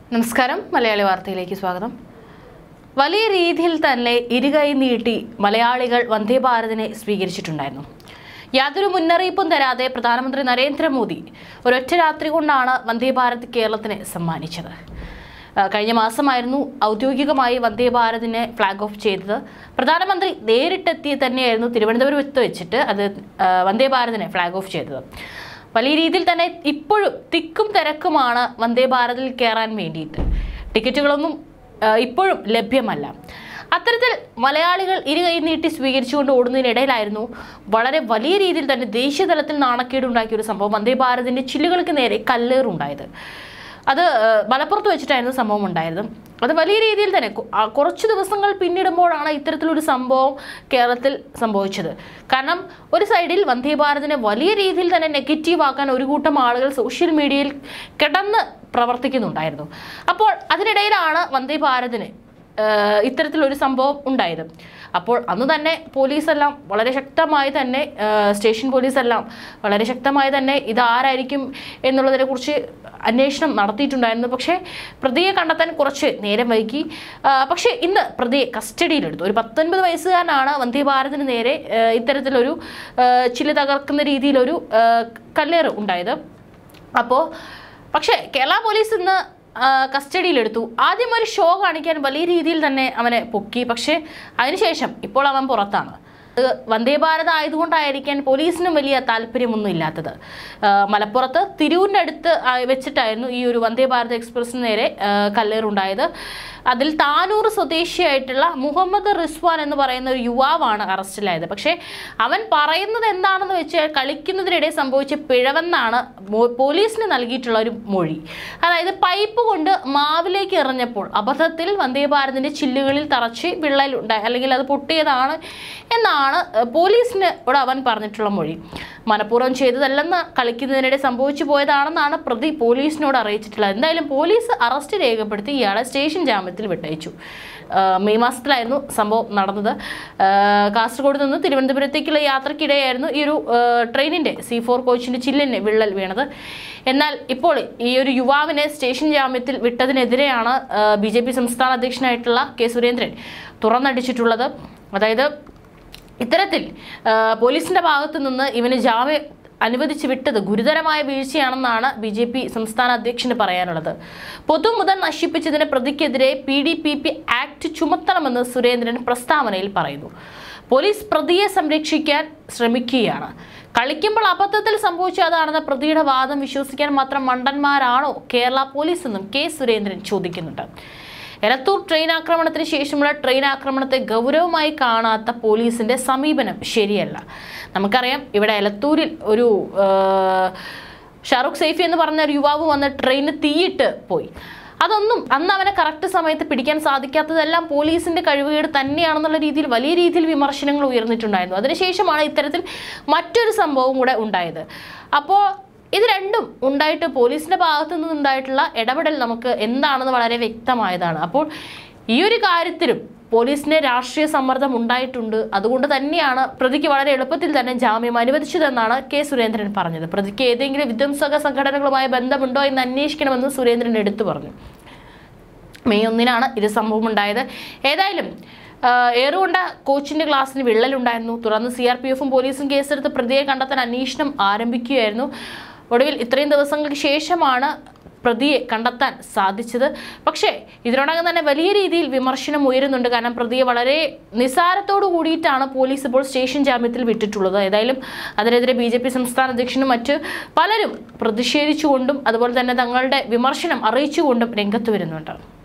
നമസ്കാരം മലയാളി വാർത്തയിലേക്ക് സ്വാഗതം വലിയ രീതിയിൽ തന്നെ ഇരുകൈ നീട്ടി മലയാളികൾ വന്ദേ ഭാരതിനെ സ്വീകരിച്ചിട്ടുണ്ടായിരുന്നു യാതൊരു മുന്നറിയിപ്പും തരാതെ പ്രധാനമന്ത്രി നരേന്ദ്രമോദി ഒരൊറ്റ രാത്രി കൊണ്ടാണ് വന്ദേ ഭാരത് കേരളത്തിന് സമ്മാനിച്ചത് ആ, കഴിഞ്ഞ മാസമായിരുന്നു ഔദ്യോഗികമായി വന്ദേ ഭാരതിനെ ഫ്ലാഗ് ഓഫ് ചെയ്തത് പ്രധാനമന്ത്രി നേരിട്ടെത്തി തന്നെയായിരുന്നു തിരുവനന്തപുരത്ത് വെച്ചിട്ട് അത് ആ, വന്ദേ ഭാരതിനെ ഫ്ലാഗ് ഓഫ് ചെയ്തത് വലിയ രീതിയിൽ തന്നെ ഇപ്പോഴും തിക്കും തിരക്കുമാണ് വന്ദേ ഭാരതിൽ കയറാൻ വേണ്ടിയിട്ട് ടിക്കറ്റുകളൊന്നും ആ, ഇപ്പോഴും ലഭ്യമല്ല അത്തരത്തിൽ മലയാളികൾ ഇരു കൈ നീട്ടി സ്വീകരിച്ചുകൊണ്ട് ഓടുന്നതിനിടയിലായിരുന്നു വളരെ വലിയ രീതിയിൽ തന്നെ ദേശീയ തലത്തിൽ നാണക്കേടുണ്ടാക്കിയ ഒരു സംഭവം വന്ദേ ഭാരതിന്റെ ചില്ലുകൾക്ക് നേരെ കല്ലേറുണ്ടായത് അത് ആ, മലപ്പുറത്ത് വെച്ചിട്ടായിരുന്നു സംഭവം ഉണ്ടായിരുന്നത് അത് വലിയ രീതിയിൽ തന്നെ കു- ആ, കുറച്ച് ദിവസങ്ങൾ പിന്നിടുമ്പോഴാണ് ഇത്തരത്തിലൊരു സംഭവം കേരളത്തിൽ സംഭവിച്ചത് കാരണം ഒരു സൈഡിൽ വന്ദേ ഭാരതിനെ വലിയ രീതിയിൽ തന്നെ നെഗറ്റീവ് ആക്കാൻ ഒരു കൂട്ടം ആളുകൾ സോഷ്യൽ മീഡിയയിൽ കിടന്ന് പ്രവർത്തിക്കുന്നുണ്ടായിരുന്നു അപ്പോൾ അതിനിടയിലാണ് വന്ദേ ഭാരതിന് ഏഹ് ഇത്തരത്തിലൊരു സംഭവം ഉണ്ടായത് അപ്പോൾ അന്ന് തന്നെ പോലീസെല്ലാം വളരെ ശക്തമായി തന്നെ ഏഹ് സ്റ്റേഷൻ പോലീസെല്ലാം വളരെ ശക്തമായി തന്നെ ഇതാരായിരിക്കും എന്നുള്ളതിനെക്കുറിച്ച് അന്വേഷണം നടത്തിയിട്ടുണ്ടായിരുന്നു പക്ഷേ പ്രതിയെ കണ്ടെത്താൻ കുറച്ച് നേരം വൈകി ആ, പക്ഷേ ഇന്ന് പ്രതിയെ കസ്റ്റഡിയിലെടുത്തു ഒരു പത്തൊൻപത് വയസ്സുകാരനാണ് വന്ദേ ഭാരതിന് നേരെ ഏഹ് ഇത്തരത്തിലൊരു ഏഹ് ചില്ല് തകർക്കുന്ന രീതിയിലൊരു ഏഹ് കല്ലേറ് ഉണ്ടായത് അപ്പോൾ പക്ഷേ കേരള പോലീസ് ഇന്ന് ആ, കസ്റ്റഡിയിലെടുത്തു ആദ്യം ഒരു ഷോ കാണിക്കാൻ വലിയ രീതിയിൽ തന്നെ അവനെ പൊക്കി പക്ഷേ അതിനുശേഷം ഇപ്പോൾ അവൻ പുറത്താണ് അത് വന്ദേ ഭാരത് ആയതുകൊണ്ടായിരിക്കാൻ പോലീസിനും വലിയ താല്പര്യമൊന്നും ഇല്ലാത്തത് ആ, മലപ്പുറത്ത് തിരൂരിൻ്റെ അടുത്ത് ആ, വെച്ചിട്ടായിരുന്നു ഈ ഒരു വന്ദേ ഭാരത് എക്സ്പ്രസിന് നേരെ ആ, കല്ലേറുണ്ടായത് അതിൽ താനൂർ സ്വദേശിയായിട്ടുള്ള മുഹമ്മദ് റിസ്വാൻ എന്ന് പറയുന്ന ഒരു യുവാവാണ് അറസ്റ്റിലായത് പക്ഷേ അവൻ പറയുന്നത് എന്താണെന്ന് വെച്ചാൽ കളിക്കുന്നതിനിടെ സംഭവിച്ച പിഴവെന്നാണ് മോ- പോലീസിന് നൽകിയിട്ടുള്ള ഒരു മൊഴി അതായത് പൈപ്പ് കൊണ്ട് മാവിലേക്ക് എറിഞ്ഞപ്പോൾ അബദ്ധത്തിൽ വന്ദേ ഭാരതിന്റെ ചില്ലുകളിൽ തറച്ച് വിള്ളൽ ഉണ്ടായി അല്ലെങ്കിൽ അത് പൊട്ടിയതാണ് എന്നാണ് ഏഹ്, പോലീസിന് ഇവിടെ അവൻ പറഞ്ഞിട്ടുള്ള മൊഴി മനഃപൂർവ്വം ചെയ്തതല്ലെന്ന് കളിക്കുന്നതിനിടെ സംഭവിച്ചു പോയതാണെന്നാണ് പ്രതി പോലീസിനോട് അറിയിച്ചിട്ടുള്ളത് എന്തായാലും പോലീസ് അറസ്റ്റ് രേഖപ്പെടുത്തി ഇയാളെ സ്റ്റേഷൻ ജാമ്യത്തിൽ വിട്ടയച്ചു ആഹ് മെയ് മാസത്തിലായിരുന്നു സംഭവം നടന്നത് ആഹ് കാസർഗോഡ് നിന്ന് തിരുവനന്തപുരത്തേക്കുള്ള യാത്രക്കിടെയായിരുന്നു ഈ ഒരു ആഹ് ട്രെയിനിന്റെ സി ഫോർ കോച്ചിന്റെ ചില്ലിന് വിള്ളൽ വീണത് എന്നാൽ ഇപ്പോൾ ഈ ഒരു യുവാവിനെ സ്റ്റേഷൻ ജാമ്യത്തിൽ വിട്ടതിനെതിരെയാണ് ബി ജെ പി സംസ്ഥാന അധ്യക്ഷനായിട്ടുള്ള കെ സുരേന്ദ്രൻ തുറന്നടിച്ചിട്ടുള്ളത് അതായത് ഇത്തരത്തിൽ ആ, പോലീസിന്റെ ഭാഗത്തു നിന്ന് ഇവന് ജാമ്യം അനുവദിച്ച് വിട്ടത് ഗുരുതരമായ വീഴ്ചയാണെന്നാണ് ബി ജെ പി സംസ്ഥാന അധ്യക്ഷന് പറയാനുള്ളത് പൊതുമുതൽ നശിപ്പിച്ചതിന് പ്രതിക്കെതിരെ P D P P act ചുമത്തണമെന്ന് സുരേന്ദ്രൻ പ്രസ്താവനയിൽ പറയുന്നു പോലീസ് പ്രതിയെ സംരക്ഷിക്കാൻ ശ്രമിക്കുകയാണ് കളിക്കുമ്പോൾ അബദ്ധത്തിൽ സംഭവിച്ചതാണെന്ന പ്രതിയുടെ വാദം വിശ്വസിക്കാൻ മാത്രം മണ്ടന്മാരാണോ കേരള പോലീസ് എന്നും കെ സുരേന്ദ്രൻ ചോദിക്കുന്നുണ്ട് എലത്തൂർ ട്രെയിൻ ആക്രമണത്തിന് ശേഷമുള്ള ട്രെയിൻ ആക്രമണത്തെ ഗൗരവമായി കാണാത്ത പോലീസിന്റെ സമീപനം ശരിയല്ല നമുക്കറിയാം ഇവിടെ എലത്തൂരിൽ ഒരു ആ, ഷാറുഖ് സൈഫി എന്ന് പറഞ്ഞ ഒരു യുവാവ് വന്ന് ട്രെയിന് തീയിട്ട് പോയി അതൊന്നും അന്ന് അവനെ കറക്റ്റ് സമയത്ത് പിടിക്കാൻ സാധിക്കാത്തതെല്ലാം പോലീസിന്റെ കഴിവുകേട് തന്നെയാണെന്നുള്ള രീതിയിൽ വലിയ രീതിയിൽ വിമർശനങ്ങൾ ഉയർന്നിട്ടുണ്ടായിരുന്നു അതിനുശേഷമാണ് ഇത്തരത്തിൽ മറ്റൊരു സംഭവം കൂടെ ഉണ്ടായത് അപ്പോൾ ഇത് രണ്ടും ഉണ്ടായിട്ട് പോലീസിന്റെ ഭാഗത്തു നിന്നുണ്ടായിട്ടുള്ള ഇടപെടൽ നമുക്ക് എന്താണെന്ന് വളരെ വ്യക്തമായതാണ് അപ്പോൾ ഈ ഒരു കാര്യത്തിലും പോലീസിന് രാഷ്ട്രീയ സമ്മർദ്ദം ഉണ്ടായിട്ടുണ്ട് അതുകൊണ്ട് തന്നെയാണ് പ്രതിക്ക് വളരെ എളുപ്പത്തിൽ തന്നെ ജാമ്യം അനുവദിച്ചതെന്നാണ് കെ സുരേന്ദ്രൻ പറഞ്ഞത് പ്രതിക്ക് ഏതെങ്കിലും വിധ്വംസക സംഘടനകളുമായി ബന്ധമുണ്ടോ എന്ന് അന്വേഷിക്കണമെന്ന് സുരേന്ദ്രൻ എടുത്തു പറഞ്ഞു മെയ് ഒന്നിനാണ് ഇത് സംഭവം ഉണ്ടായത് ഏതായാലും ആ, ഏറുകൊണ്ട കോച്ചിന്റെ ക്ലാസ്സിന് വിള്ളലുണ്ടായിരുന്നു തുടർന്ന് സി ആർ പി എഫും പോലീസും കേസെടുത്ത് പ്രതിയെ കണ്ടെത്താൻ അന്വേഷണം ആരംഭിക്കുകയായിരുന്നു ഒടുവിൽ ഇത്രയും ദിവസങ്ങൾക്ക് ശേഷമാണ് പ്രതിയെ കണ്ടെത്താൻ സാധിച്ചത് പക്ഷേ ഇതിനോടകം തന്നെ വലിയ രീതിയിൽ വിമർശനം ഉയരുന്നുണ്ട് കാരണം പ്രതിയെ വളരെ നിസാരത്തോടു കൂടിയിട്ടാണ് പോലീസ് ഇപ്പോൾ സ്റ്റേഷൻ ജാമ്യത്തിൽ വിട്ടിട്ടുള്ളത് ഏതായാലും അതിനെതിരെ ബി ജെ പി സംസ്ഥാന അധ്യക്ഷനും മറ്റ് പലരും പ്രതിഷേധിച്ചുകൊണ്ടും അതുപോലെ തന്നെ തങ്ങളുടെ വിമർശനം അറിയിച്ചുകൊണ്ടും രംഗത്ത് വരുന്നുണ്ട്